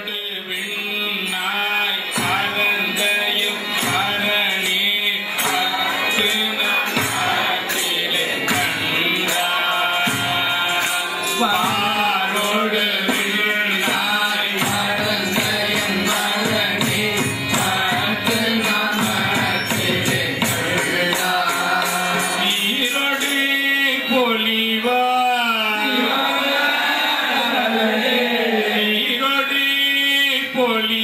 பாரோடு விண்ணாய் பரந்தையும் பரணி பத்து நாட்டிலே கண்டாய் பாரோடு விண்ணாய் பரந்தையும் பரணி பத்து நாட்டிலே ஈரொடி பொலிவாய் ஈரொடி பொலிவாய்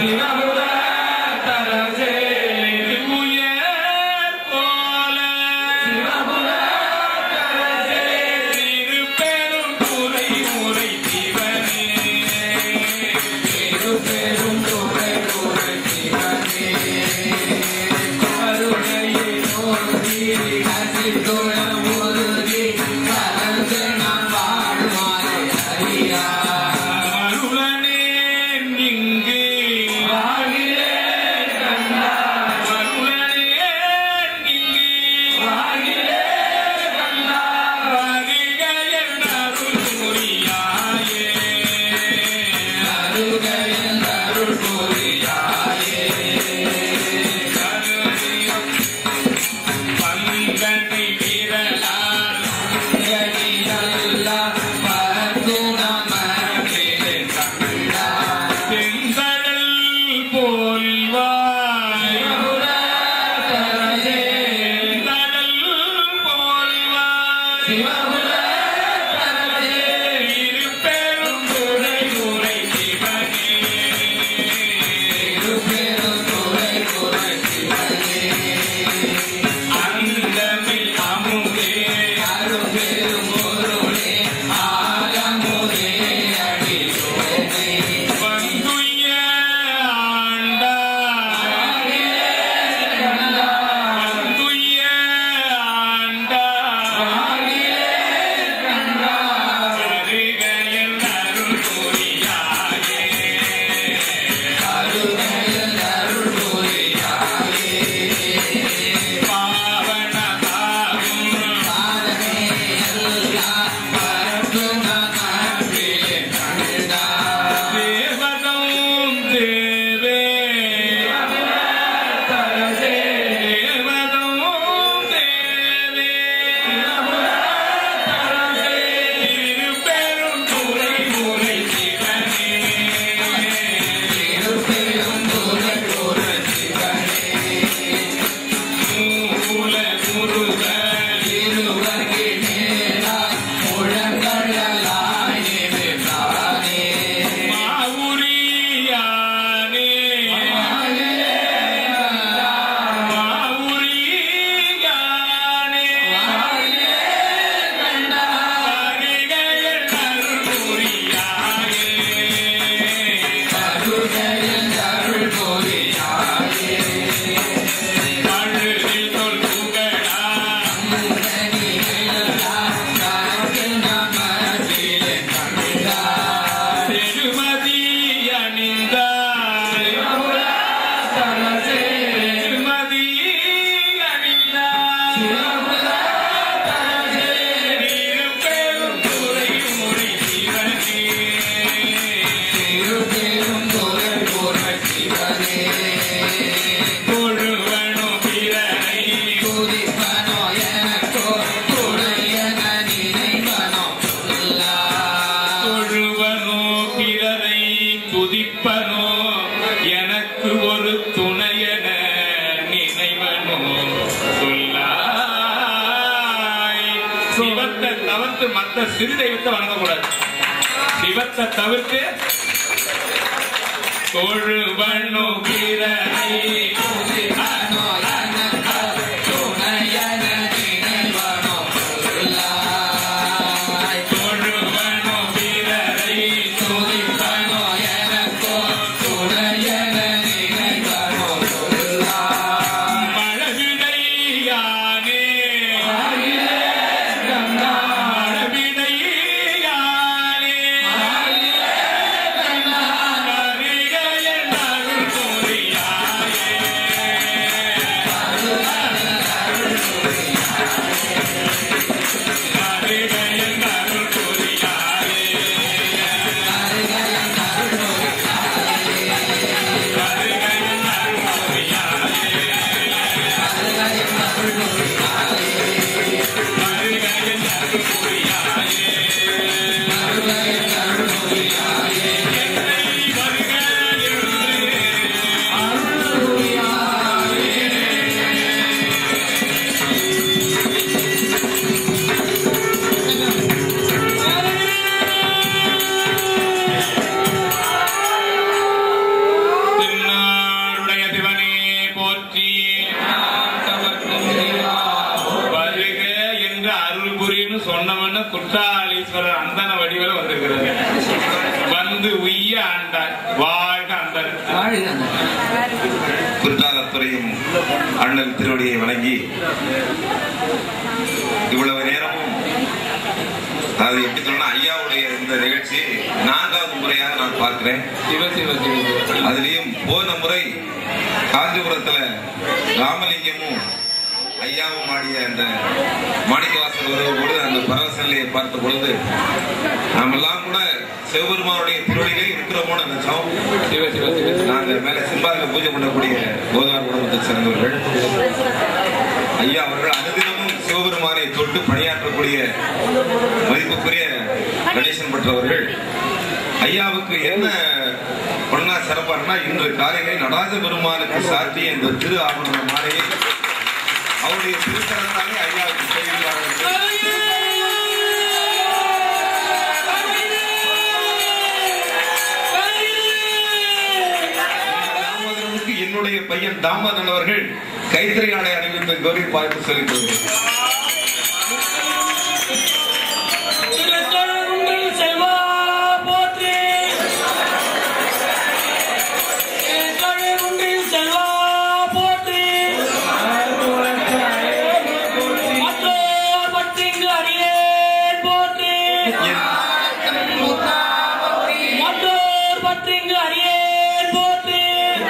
உயர் போல திருப்பெரும் துறை முறை சிவனே அருளனே இங்கு அருளனே இங்கு வருகையன் அருள் புரியாயே பங்கனை விரலால் செந்தழல் போல்வாய் செந்தழல் போல்வாய் இருபெரும் துறை உரை சிவனே அந்தமில் அமுதே வந்துய ஆண்டா வந்துய ஆண்டா வருகையன் அருள் புரியாயே பாவனதாகும் தேவதம் தேவே தேவதம் தேவே திருப்பெரும் துறை முறை சிவனே மூல முருகன் மாவுரியானே மாவுரியானே வருகையன் அருள் புரியாயே அழுதில் தொல் புகழா திருமதி அணிந்தாய் திருமதி அணிந்தாய் திருப்பெரும் துறை முறை சிவனே தொழுவனோ பிறரை தொழுவனோ பிறரை துதிப்பனோ எனக்கு ஒரு துணையன நினைவனோ சொல்லாய் சிவத்தை தவிர்த்து மற்ற சிறு தெய்வத்தை வணங்கக்கூடாது சிவத்தை தவிர்த்து தொழுவனோ பிறரை தொழுவனோ பிறரை மழவிடையானே மழவிடையானே கரிகையன் அருள் புரியாயே குற்றாலீஸ்வரர் அந்தன வடிவில் வந்திருக்கிறது வந்து உய்ய ஆண்டார் வாழ்க அந்தர் குற்றாலத்துறையும் அண்ணல் திருவடியை வணங்கி இவ்வளவு நேரமும் அது எப்படி சொல்லணும் ஐயாவுடைய இந்த நிகழ்ச்சி நான்காவது முறையாக நான் பார்க்கிறேன் சிவ சிவ சிவ சிவ. அதுலயும் போன முறை காஞ்சிபுரத்துல ராமலிங்கமும் ஐயாவும் ஆடிய அந்த மாணிக்கவாசல் வருவதோடு அந்த பரவச நிலையை பார்த்த பொழுது நாமெல்லாம் கூட சிவபெருமானுடைய திருவடியிலே இருக்கிறோமோன்னு நினைச்சோம் சிவ சிவ சிவ சிவ. நாங்க மேல சிம்பாலில் பூஜை பண்ணக்கூடிய கோதார் குடும்பத்தை சேர்ந்தவர்கள் ஐயா அவர்கள் அனுதினமும் சிவபெருமானை தொட்டு பணியாற்றக்கூடிய மதிப்புக்குரிய கணேசன் பெற்றவர்கள் ஐயாவுக்கு என்ன பொண்ணா சிறப்பாருன்னா இன்று காலையிலே நடராஜ பெருமானுக்கு சாட்டிய இந்த திரு ஆவண மாலையை அவருடைய திருத்தலத்தாலே ஐயாவுக்கு செய்கிறார்கள் தாமோதரனுக்கு என்னுடைய பையன் தாமோதரன் அவர்கள் கைத்தறி ஆடை அணிவித்த கௌரி பார்த்து சொல்லிக் கொள்கிறேன் திருக்கழுகுன்றில் செல்வா போற்றி திருக்கழுகுன்றில் செல்வா போற்றி மற்றோர் பற்றிங்கு அடியேன் போற்றி மற்றோர் பற்றிங்கு அடியேன் போற்றி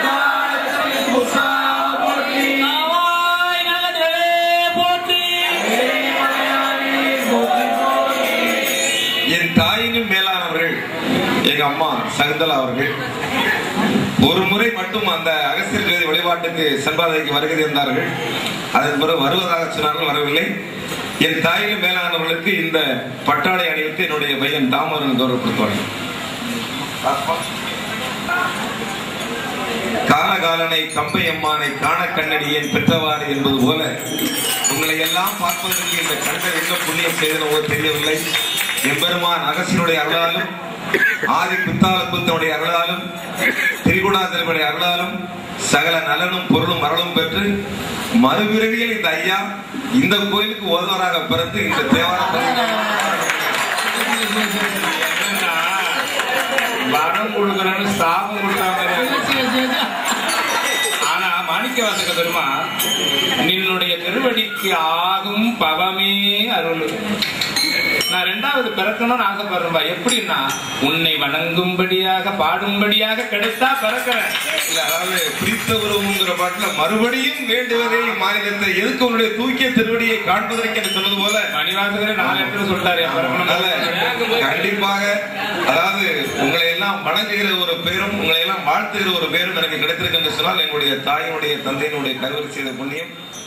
நாவாய் நல்லதே போற்றி என் தாயினும் மேலானவர்கள் எங்க அம்மா சகுந்தலா அவர்கள் ஒரு முறை மட்டும் அந்த அகஸ்தியர் ஜோதி வழிபாட்டுக்கு சென்பாதைக்கு வருகை இருந்தார்கள் அதன் பிறகு வருவதாக சொன்னார்கள் வரவில்லை என் தாயினும் மேலானவர்களுக்கு இந்த பட்டாடை அணிவித்து என்னுடைய பையன் தாமரன் கௌரவப்படுத்துவார்கள் காலகாலனை கம்பை அம்மானை காண கண்ணடியேன் பெற்றவாறு என்பது போல உங்களை எல்லாம் பார்ப்பதற்கு இந்த கண்கள் என்ன புண்ணியம் செய்தனவோ தெரியவில்லை எம்பெருமான் அகசியனுடைய அருளாலும் ஆதி குத்தால குத்தனுடைய அருளாலும் திரிகுணாதனுடைய அருளாலும் சகல நலனும் பொருளும் மரணும் பெற்று மறுபிறவியில் இந்த ஐயா இந்த கோயிலுக்கு ஓதுவராக பிறந்து இந்த தேவார என்னன்னா, வரம் கொடுக்குறேன்னு சாபம் கொடுத்தாங்க ஆனா மாணிக்க வாசக பெருமா நின்னுடைய திருவடிக்கு ஆகும் பவமே அருள் நான் ரெண்டாவது பிறக்கணும்னு ஆசைப்படுறேன்பா எப்படின்னா உன்னை வணங்கும்படியாக பாடும்படியாக கிடைத்தா பிறக்கிறேன் இல்ல, அதாவது பிரித்த உருவம்ங்கிற பாட்டுல மறுபடியும் வேண்டுவதே மாநிலத்தை எதுக்கு உன்னுடைய தூக்கிய திருவடியை காண்பதற்கு என்று சொன்னது போல மணிவாசகரே நாலு இடத்துல சொல்லிட்டாரு என் அதனால பிறக்கணும் கண்டிப்பாக அதாவது உங்களை எல்லாம் வணங்குகிற ஒரு பேரும் உங்களை எல்லாம் வாழ்த்துகிற ஒரு பேரும் எனக்கு கிடைத்திருக்கு என்று சொன்னால் என்னுடைய தாயினுடைய தந்தையினுடைய கருவறை செய்த புண்ணியம்